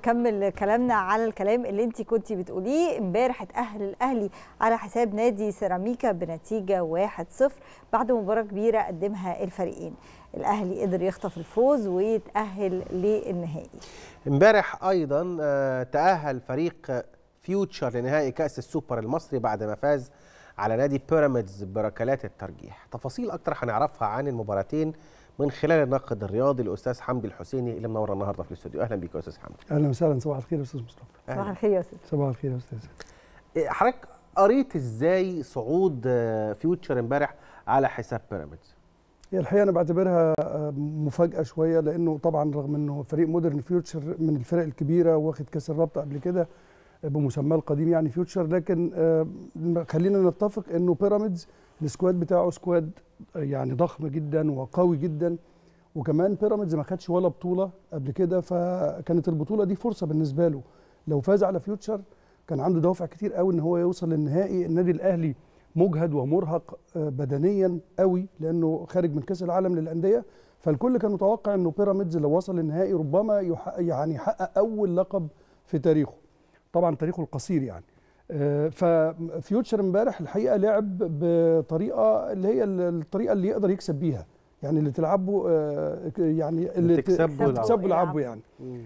نكمل كلامنا على الكلام اللي انت كنتي بتقوليه امبارح اتاهل الاهلي على حساب نادي سيراميكا بنتيجه 1-0 بعد مباراه كبيره قدمها الفريقين الاهلي قدر يخطف الفوز ويتاهل للنهائي امبارح ايضا آه، تاهل فريق فيوتشر لنهائي كاس السوبر المصري بعد ما فاز على نادي بيراميدز بركلات الترجيح تفاصيل اكتر هنعرفها عن المباراتين من خلال الناقد الرياضي الاستاذ حمدي الحسيني اللي منور النهارده في الاستوديو اهلا بيك يا استاذ حمدي اهلا وسهلا صباح الخير يا استاذ مصطفى صباح الخير يا استاذ صباح الخير يا استاذ إيه، حضرتك قريت ازاي صعود آه، فيوتشر امبارح على حساب بيراميدز هي الحقيقه انا بعتبرها آه، مفاجاه شويه لانه طبعا رغم انه فريق مودرن فيوتشر من الفرق الكبيره واخد كاس الرابطه قبل كده بمسماه القديم يعني فيوتشر لكن آه، خلينا نتفق انه بيراميدز السكواد بتاعه سكواد يعني ضخم جدا وقوي جدا وكمان بيراميدز ما خدش ولا بطوله قبل كده فكانت البطوله دي فرصه بالنسبه له لو فاز على فيوتشر كان عنده دوافع كتير قوي ان هو يوصل للنهائي النادي الاهلي مجهد ومرهق آه، بدنيا قوي لانه خارج من كاس العالم للانديه فالكل كان متوقع انه بيراميدز لو وصل للنهائي ربما يحقق يعني يحقق اول لقب في تاريخه طبعا تاريخه القصير يعني آه، ففيوتشر امبارح الحقيقه لعب بطريقه اللي هي الطريقه اللي يقدر يكسب بيها يعني اللي تلعبه آه، يعني اللي تكسبه ت- تكسبه لعبه يعني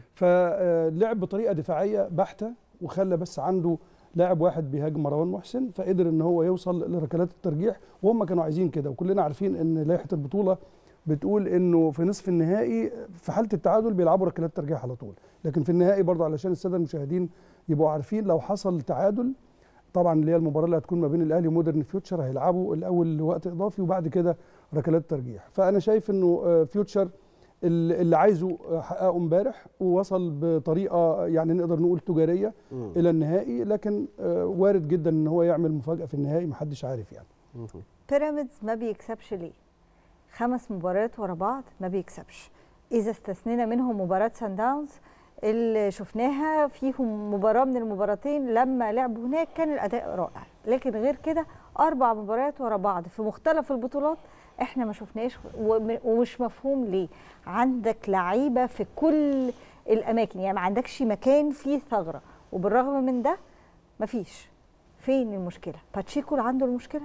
فلعب بطريقه دفاعيه بحته وخلى بس عنده لاعب واحد بيهاجم مروان محسن فقدر ان هو يوصل لركلات الترجيح وهم كانوا عايزين كده وكلنا عارفين ان لائحه البطوله بتقول انه في نصف النهائي في حاله التعادل بيلعبوا ركلات ترجيح على طول لكن في النهائي برضه علشان الساده المشاهدين يبقوا عارفين لو حصل تعادل طبعا اللي هي المباراه اللي هتكون ما بين الاهلي ومودرن فيوتشر هيلعبوا الاول لوقت اضافي وبعد كده ركلات ترجيح فانا شايف انه آه، فيوتشر اللي اللي عايزه آه، حققه امبارح ووصل بطريقه يعني نقدر نقول تجاريه مم. الى النهائي لكن آه، وارد جدا ان هو يعمل مفاجاه في النهائي محدش عارف يعني مم. بيراميدز ما بيكسبش ليه خمس مباريات ورا بعض ما بيكسبش اذا استثنينا منهم مباراه سان داونز اللي شفناها فيهم مباراه من المباراتين لما لعبوا هناك كان الاداء رائع لكن غير كده اربع مباريات ورا بعض في مختلف البطولات احنا ما شفناش وم- ومش مفهوم ليه عندك لعيبه في كل الاماكن يعني ما عندكش مكان فيه ثغره وبالرغم من ده مفيش فين المشكله باتشيكو اللي عنده المشكله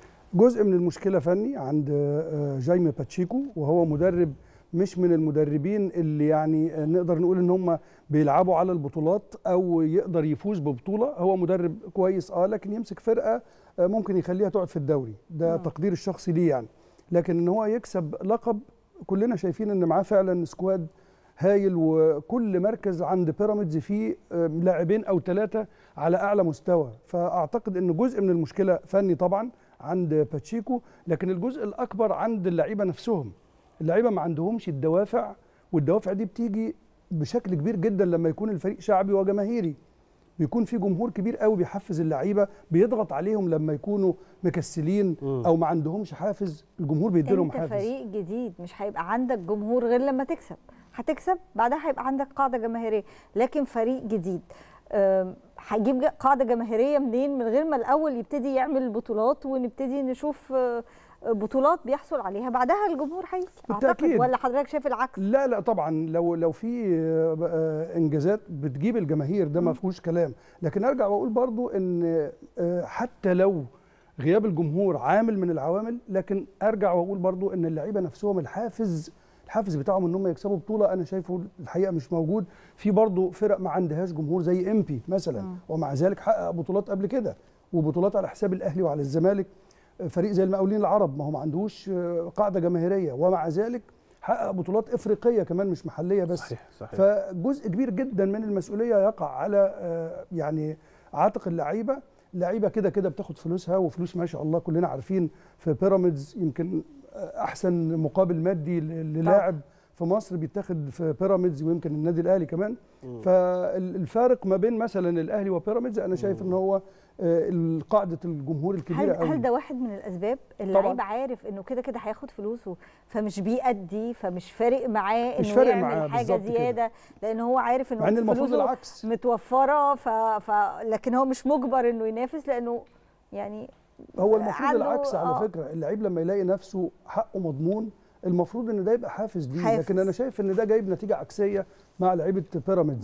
جزء من المشكله فني عند آه، جايمي باتشيكو وهو مدرب مش من المدربين اللي يعني آه، نقدر نقول ان هم بيلعبوا على البطولات او يقدر يفوز ببطوله هو مدرب كويس اه لكن يمسك فرقه آه، ممكن يخليها تقعد في الدوري ده مم. تقدير الشخصي ليه يعني لكن ان هو يكسب لقب كلنا شايفين ان معاه فعلا سكواد هايل وكل مركز عند بيراميدز فيه آه، لاعبين او ثلاثه على اعلى مستوى فاعتقد ان جزء من المشكله فني طبعا عند باتشيكو لكن الجزء الاكبر عند اللعيبه نفسهم اللعيبه ما عندهمش الدوافع والدوافع دي بتيجي بشكل كبير جدا لما يكون الفريق شعبي وجماهيري بيكون في جمهور كبير قوي بيحفز اللعيبه بيضغط عليهم لما يكونوا مكسلين مم. او ما عندهمش حافز الجمهور بيدي لهم انت حافز فريق جديد مش هيبقى عندك جمهور غير لما تكسب هتكسب بعدها هيبقى عندك قاعده جماهيريه لكن فريق جديد أم، هيجيب ج- قاعده جماهيريه منين من غير ما الاول يبتدي يعمل بطولات ونبتدي نشوف آه، بطولات بيحصل عليها بعدها الجمهور هيجي اعتقد بالتأكيد. ولا حضرتك شايف العكس لا لا طبعا لو لو في آه، آه، انجازات بتجيب الجماهير ده ما فيهوش كلام لكن ارجع واقول برضو ان آه، حتى لو غياب الجمهور عامل من العوامل لكن ارجع واقول برضو ان اللعيبه نفسهم الحافز الحافز بتاعهم ان هم يكسبوا بطوله انا شايفه الحقيقه مش موجود في برضو فرق ما عندهاش جمهور زي امبي مثلا مم. ومع ذلك حقق بطولات قبل كده وبطولات على حساب الاهلي وعلى الزمالك فريق زي المقاولين العرب ما هو ما عندوش آه، قاعده جماهيريه ومع ذلك حقق بطولات افريقيه كمان مش محليه بس صحيح صحيح فجزء كبير جدا من المسؤوليه يقع على آه، يعني عاتق اللعيبه اللعيبه كده كده بتاخد فلوسها وفلوس ما شاء الله كلنا عارفين في بيراميدز يمكن آه، احسن مقابل مادي ل- للاعب في مصر بيتاخد في بيراميدز ويمكن النادي الاهلي كمان مم. فالفارق ما بين مثلا الاهلي وبيراميدز انا شايف ان هو آه، قاعده الجمهور الكبيره هل قوي هل ده واحد من الاسباب اللعيب عارف انه كده كده هياخد فلوسه فمش بيأدي فمش فارق معاه مش انه فارق يعمل معاه حاجه بالظبط كده. زياده لان هو عارف مع ان انه المفروض فلوسه العكس متوفره ف... ف... لكن هو مش مجبر انه ينافس لانه يعني هو المفروض عنده- العكس على آه. فكره اللعيب لما يلاقي نفسه حقه مضمون المفروض ان ده يبقى حافز ليه حافز. لكن انا شايف ان ده جايب نتيجه عكسيه مع لعيبه بيراميدز مم.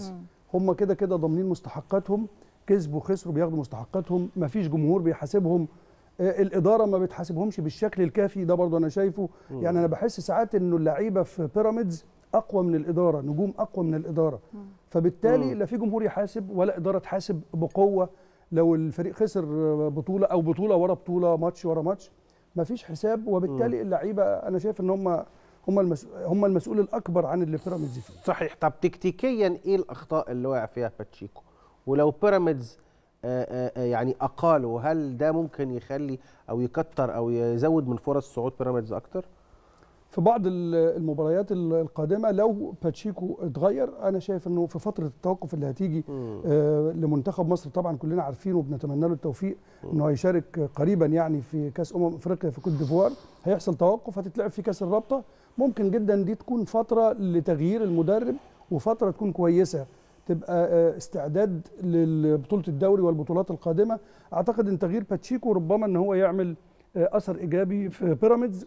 هم كده كده ضامنين مستحقاتهم كسبوا خسروا بياخدوا مستحقاتهم مفيش جمهور بيحاسبهم آه، الاداره ما بتحاسبهمش بالشكل الكافي ده برضه انا شايفه مم. يعني انا بحس ساعات انه اللعيبه في بيراميدز اقوى من الاداره نجوم اقوى من الاداره فبالتالي مم. لا في جمهور يحاسب ولا اداره تحاسب بقوه لو الفريق خسر بطوله او بطوله ورا بطوله ماتش ورا ماتش مفيش حساب وبالتالي اللعيبه انا شايف ان هم هم المسؤول هم المسؤول الاكبر عن اللي بيراميدز فيه صحيح طب تكتيكيا ايه الاخطاء اللي وقع فيها باتشيكو ولو بيراميدز آه، آه، آه، يعني اقاله هل ده ممكن يخلي او يكتر او يزود من فرص صعود بيراميدز اكتر في بعض ال- المباريات ال- القادمه لو باتشيكو اتغير انا شايف انه في فتره التوقف اللي هتيجي مم. آه، لمنتخب مصر طبعا كلنا عارفين وبنتمنى له التوفيق انه هيشارك قريبا يعني في كاس امم افريقيا في كوت ديفوار هيحصل توقف هتتلعب في كاس الرابطه ممكن جدا دي تكون فتره لتغيير المدرب وفتره تكون كويسه تبقى آه، استعداد لبطوله الدوري والبطولات القادمه اعتقد ان تغيير باتشيكو ربما ان هو يعمل آه، اثر ايجابي في بيراميدز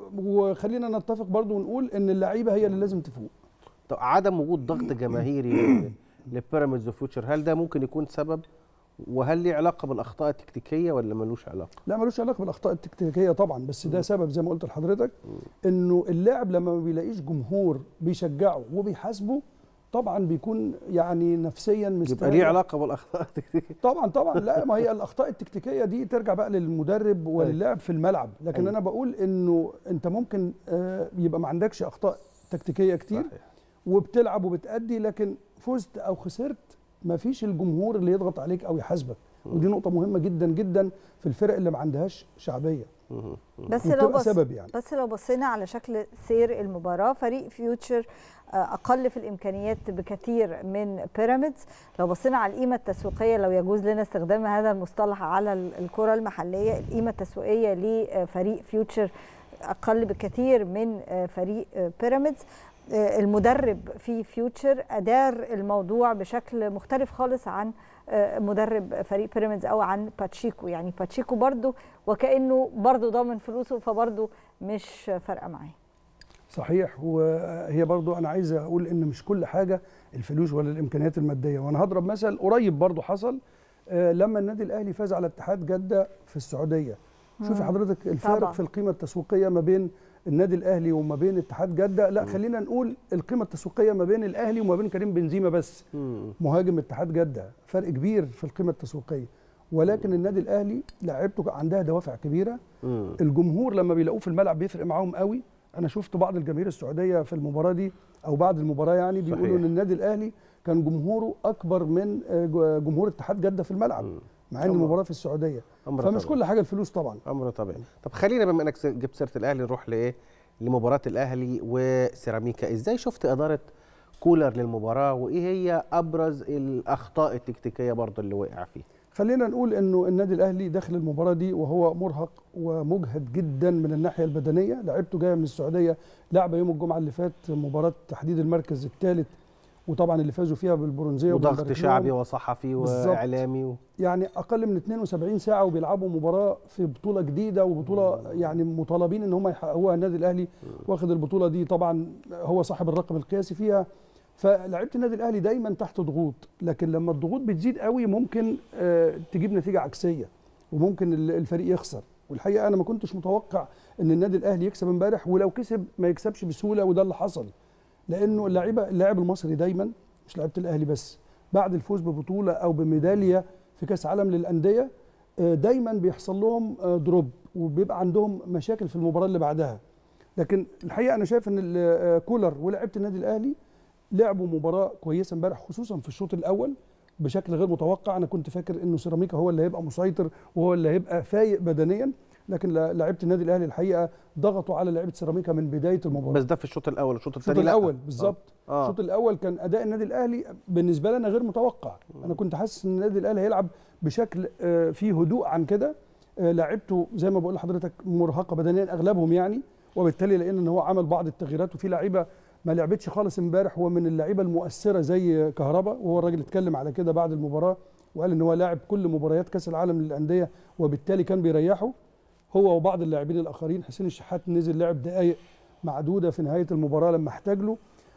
وخلينا نتفق برضو ونقول ان اللعيبه هي اللي لازم تفوق طب عدم وجود ضغط جماهيري لبيراميدز وفيوتشر هل ده ممكن يكون سبب وهل ليه علاقه بالاخطاء التكتيكيه ولا ملوش علاقه لا ملوش علاقه بالاخطاء التكتيكيه طبعا بس ده سبب زي ما قلت لحضرتك انه اللاعب لما ما بيلاقيش جمهور بيشجعه وبيحاسبه طبعا بيكون يعني نفسيا يبقى مستريح ليه علاقه بالاخطاء التكتيكيه طبعا طبعا لا ما هي الاخطاء التكتيكيه دي ترجع بقى للمدرب وللاعب في الملعب لكن أيوة. انا بقول انه انت ممكن آه، يبقى ما عندكش اخطاء تكتيكيه كتير صحيح. وبتلعب وبتأدي لكن فزت او خسرت ما فيش الجمهور اللي يضغط عليك او يحاسبك ودي نقطه مهمه جدا جدا في الفرق اللي ما عندهاش شعبيه مم. بس لو وبتبقى بص سبب يعني بس لو بصينا على شكل سير المباراه فريق فيوتشر آه، اقل في الامكانيات بكثير من بيراميدز لو بصينا على القيمه التسويقيه لو يجوز لنا استخدام هذا المصطلح على ال- الكره المحليه القيمه التسويقيه لفريق فيوتشر اقل بكثير من آه، فريق آه، بيراميدز آه، المدرب في فيوتشر ادار الموضوع بشكل مختلف خالص عن آه، مدرب فريق بيراميدز او عن باتشيكو يعني باتشيكو برضو وكانه برضو ضامن فلوسه فبرضو مش فارقه معاه صحيح وهي برضو انا عايز اقول ان مش كل حاجه الفلوس ولا الامكانيات الماديه وانا هضرب مثل قريب برضو حصل آه، لما النادي الاهلي فاز على اتحاد جده في السعوديه شوفي مم. حضرتك الفارق طبعاً. في القيمه التسويقيه ما بين النادي الاهلي وما بين اتحاد جده لا خلينا نقول القيمه التسويقيه ما بين الاهلي وما بين كريم بنزيما بس مم. مهاجم اتحاد جده فرق كبير في القيمه التسويقيه ولكن النادي الاهلي لعيبته عندها دوافع كبيره مم. الجمهور لما بيلاقوه في الملعب بيفرق معاهم قوي انا شفت بعض الجماهير السعوديه في المباراه دي او بعد المباراه يعني بيقولوا صحيح. ان النادي الاهلي كان جمهوره اكبر من آه، ج- جمهور اتحاد جده في الملعب مم. مع ان طبعاً. المباراه في السعوديه أمر فمش طبيعي. كل حاجه الفلوس طبعا امر طبيعي طب خلينا بما انك جبت سيره الاهلي نروح لايه لمباراه الاهلي وسيراميكا ازاي شفت اداره كولر للمباراه وايه هي ابرز الاخطاء التكتيكيه برضه اللي وقع فيها خلينا نقول انه النادي الاهلي داخل المباراه دي وهو مرهق ومجهد جدا من الناحيه البدنيه لعيبته جايه من السعوديه لعبه يوم الجمعه اللي فات مباراه تحديد المركز الثالث وطبعا اللي فازوا فيها بالبرونزيه وضغط وبنبارك لهم. شعبي وصحفي بالظبط. واعلامي و... يعني اقل من 72 ساعه وبيلعبوا مباراه في بطوله جديده وبطوله يعني مطالبين ان هم يحققوها النادي الاهلي واخد البطوله دي طبعا هو صاحب الرقم القياسي فيها فلعيبه النادي الاهلي دايما تحت ضغوط لكن لما الضغوط بتزيد قوي ممكن آه، تجيب نتيجه عكسيه وممكن ال- الفريق يخسر والحقيقه انا ما كنتش متوقع ان النادي الاهلي يكسب امبارح ولو كسب ما يكسبش بسهوله وده اللي حصل لانه اللعيبه اللاعب المصري دايما مش لعيبه الاهلي بس بعد الفوز ببطوله او بميداليه في كاس عالم للانديه آه، دايما بيحصل لهم آه، دروب وبيبقى عندهم مشاكل في المباراه اللي بعدها لكن الحقيقه انا شايف ان ال- آه، كولر ولاعيبه النادي الاهلي لعبوا مباراه كويسه امبارح خصوصا في الشوط الاول بشكل غير متوقع انا كنت فاكر انه سيراميكا هو اللي هيبقى مسيطر وهو اللي هيبقى فايق بدنيا لكن لا- لعيبه النادي الاهلي الحقيقه ضغطوا على لعيبه سيراميكا من بدايه المباراه بس ده في الشوط الاول الشوط الشوط الثاني لا. الاول بالظبط آه. الشوط الاول كان اداء النادي الاهلي بالنسبه لنا غير متوقع انا كنت حاسس ان النادي الاهلي هيلعب بشكل آه، فيه هدوء عن كده آه، لعيبته زي ما بقول لحضرتك مرهقه بدنيا اغلبهم يعني وبالتالي لان ان هو عمل بعض التغييرات وفي لعيبه ما لعبتش خالص امبارح هو من اللعيبه المؤثره زي كهربا وهو الراجل اتكلم على كده بعد المباراه وقال ان هو لاعب كل مباريات كاس العالم للانديه وبالتالي كان بيريحه هو وبعض اللاعبين الاخرين حسين الشحات نزل لعب دقائق معدوده في نهايه المباراه لما احتاج له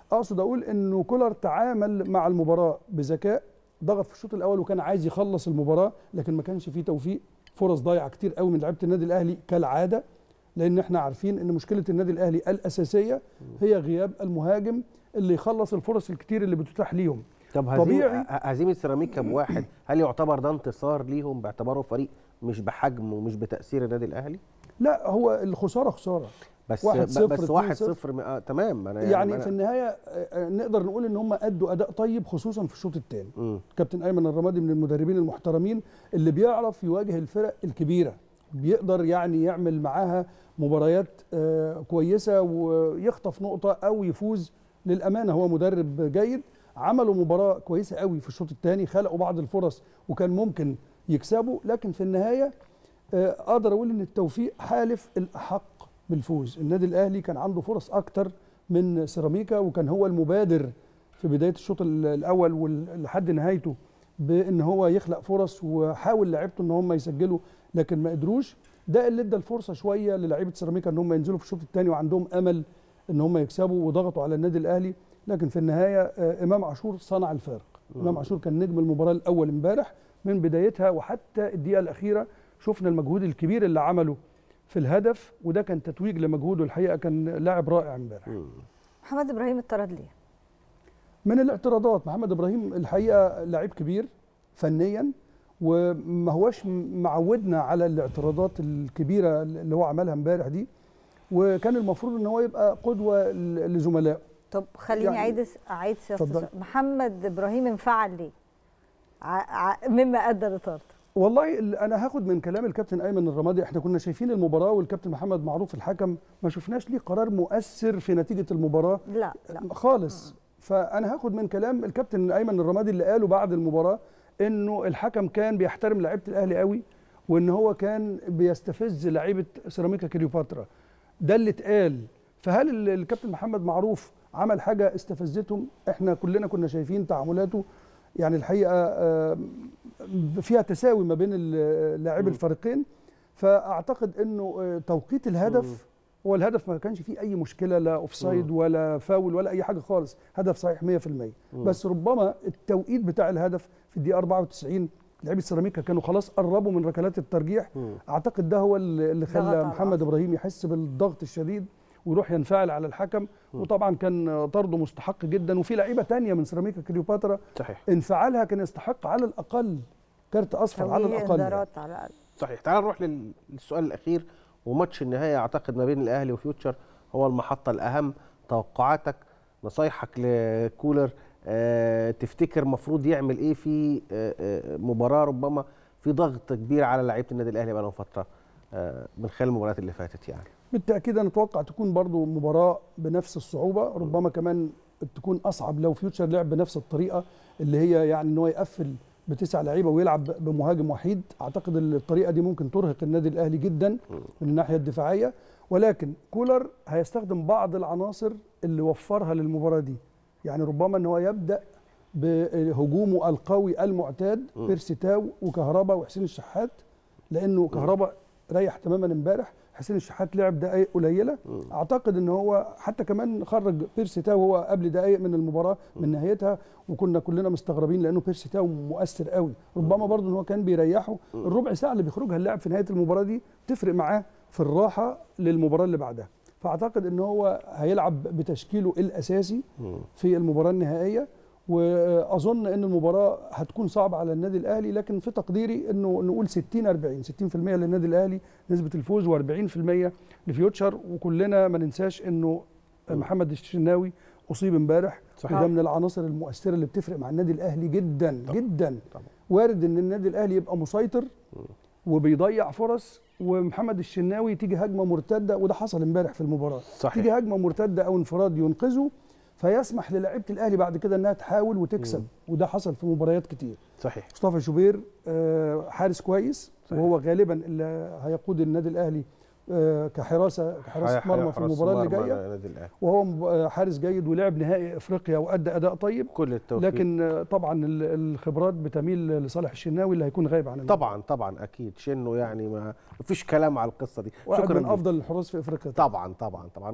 اقصد اقول انه كولر تعامل مع المباراه بذكاء ضغط في الشوط الاول وكان عايز يخلص المباراه لكن ما كانش فيه توفيق فرص ضايعه كتير قوي من لعيبه النادي الاهلي كالعاده لان احنا عارفين ان مشكله النادي الاهلي الاساسيه هي غياب المهاجم اللي يخلص الفرص الكتير اللي بتتاح ليهم طب هزيمه طبيعي. هزيمه سيراميكا بواحد هل يعتبر ده انتصار ليهم باعتباره فريق مش بحجم ومش بتاثير النادي الاهلي لا هو الخساره خساره بس واحد ب- صفر، بس اتنين واحد صفر. صفر آه تمام انا يعني أنا في النهايه آه، آه، نقدر نقول ان هم ادوا اداء طيب خصوصا في الشوط الثاني مم. كابتن ايمن الرمادي من المدربين المحترمين اللي بيعرف يواجه الفرق الكبيره بيقدر يعني يعمل معاها مباريات آه، كويسه ويخطف نقطه او يفوز للامانه هو مدرب جيد عملوا مباراه كويسه قوي في الشوط الثاني خلقوا بعض الفرص وكان ممكن يكسبوا لكن في النهايه آه، اقدر اقول ان التوفيق حالف الاحق بالفوز النادي الاهلي كان عنده فرص اكتر من سيراميكا وكان هو المبادر في بدايه الشوط ال- الاول ولحد نهايته بان هو يخلق فرص وحاول لعيبته ان هم يسجلوا لكن ما قدروش ده اللي ادى الفرصه شويه للاعيبه سيراميكا ان هم ينزلوا في الشوط الثاني وعندهم امل ان هم يكسبوا وضغطوا على النادي الاهلي لكن في النهايه آه، امام عاشور صنع الفارق امام عاشور كان نجم المباراه الاول امبارح من بدايتها وحتى الدقيقه الاخيره شفنا المجهود الكبير اللي عمله في الهدف وده كان تتويج لمجهوده الحقيقه كان لاعب رائع امبارح مم. محمد ابراهيم اتطرد ليه؟ من الاعتراضات محمد ابراهيم الحقيقه لعيب كبير فنيا وما هوش معودنا على الاعتراضات الكبيره اللي هو عملها امبارح دي وكان المفروض ان هو يبقى قدوه ل- لزملائه طب خليني يعني- اعيد س- اعيد صياغه اتفضل. السؤال. محمد ابراهيم انفعل ليه؟ ع... ع... مما ادى لطرد والله ال- انا هاخد من كلام الكابتن ايمن الرمادي احنا كنا شايفين المباراه والكابتن محمد معروف الحكم ما شفناش ليه قرار مؤثر في نتيجه المباراه لا لا خالص فانا هاخد من كلام الكابتن ايمن الرمادي اللي قاله بعد المباراه انه الحكم كان بيحترم لعيبه الاهلي قوي وان هو كان بيستفز لعيبه سيراميكا كليوباترا ده اللي اتقال فهل ال- الكابتن محمد معروف عمل حاجه استفزتهم احنا كلنا كنا شايفين تعاملاته يعني الحقيقه آه، فيها تساوي ما بين ال- لاعبي مم. الفريقين فاعتقد انه آه، توقيت الهدف هو الهدف ما كانش فيه اي مشكله لا اوفسايد مم. ولا فاول ولا اي حاجه خالص هدف صحيح 100% مم. بس ربما التوقيت بتاع الهدف في الدقيقه 94 لعيبه سيراميكا كانوا خلاص قربوا من ركلات الترجيح مم. اعتقد ده هو اللي اللي ضغط خلى على محمد الأعصاب. ابراهيم يحس بالضغط الشديد ويروح ينفعل على الحكم مم. وطبعا كان طرده مستحق جدا وفي لعيبه تانية من سيراميكا كليوباترا صحيح انفعالها كان يستحق على الاقل كارت اصفر على توجيه الاقل يعني. انذارات على الاقل صحيح تعال نروح لل- للسؤال الاخير وماتش النهائي اعتقد ما بين الاهلي وفيوتشر هو المحطه الاهم توقعاتك نصايحك لكولر أه تفتكر مفروض يعمل ايه في أه آه، مباراه ربما في ضغط كبير على لعيبه النادي الاهلي بقى لهم فتره أه من خلال المباريات اللي فاتت يعني بالتاكيد انا اتوقع تكون برضو مباراه بنفس الصعوبه ربما كمان تكون اصعب لو فيوتشر لعب بنفس الطريقه اللي هي يعني ان هو يقفل بتسع لعيبه ويلعب بمهاجم وحيد اعتقد الطريقه دي ممكن ترهق النادي الاهلي جدا من الناحيه الدفاعيه ولكن كولر هيستخدم بعض العناصر اللي وفرها للمباراه دي يعني ربما ان هو يبدا بهجومه القوي المعتاد مم. بيرسي تاو وكهربا وحسين الشحات لانه كهربا ريح تماما امبارح حسين الشحات لعب دقائق قليله مم. اعتقد ان هو حتى كمان خرج بيرسي تاو هو قبل دقائق من المباراه من نهايتها وكنا كلنا مستغربين لانه بيرسي تاو مؤثر قوي ربما برضه ان هو كان بيريحه الربع ساعه اللي بيخرجها اللاعب في نهايه المباراه دي تفرق معاه في الراحه للمباراه اللي بعدها فاعتقد ان هو هيلعب بتشكيله الاساسي مم. في المباراه النهائيه واظن ان المباراه هتكون صعبه على النادي الاهلي لكن في تقديري انه نقول 60 40 60% للنادي الاهلي نسبه الفوز و40% لفيوتشر وكلنا ما ننساش انه محمد الشناوي اصيب امبارح صحيح. وده من العناصر المؤثره اللي بتفرق مع النادي الاهلي جدا طبعا. جدا طبعا. وارد ان النادي الاهلي يبقى مسيطر وبيضيع فرص ومحمد الشناوي تيجي هجمه مرتده وده حصل امبارح في المباراه صحيح. تيجي هجمه مرتده او انفراد ينقذه فيسمح للاعيبه الاهلي بعد كده انها تحاول وتكسب وده حصل في مباريات كتير صحيح مصطفى شوبير آه، حارس كويس صحيح. وهو غالبا اللي هيقود النادي الاهلي آه، كحراسه كحراسه مرمى في حراس المباراه اللي مرمى جايه النادي الأهلي. وهو مب- آه، حارس جيد ولعب نهائي افريقيا وادى اداء طيب كل التوفيق لكن آه، طبعا ال- الخبرات بتميل لصالح الشناوي اللي هيكون غايب عن المباراة. طبعا طبعا اكيد شنو يعني ما فيش كلام على القصه دي واحد شكرا من ليك. افضل الحراس في افريقيا طبعا طبعا طبعا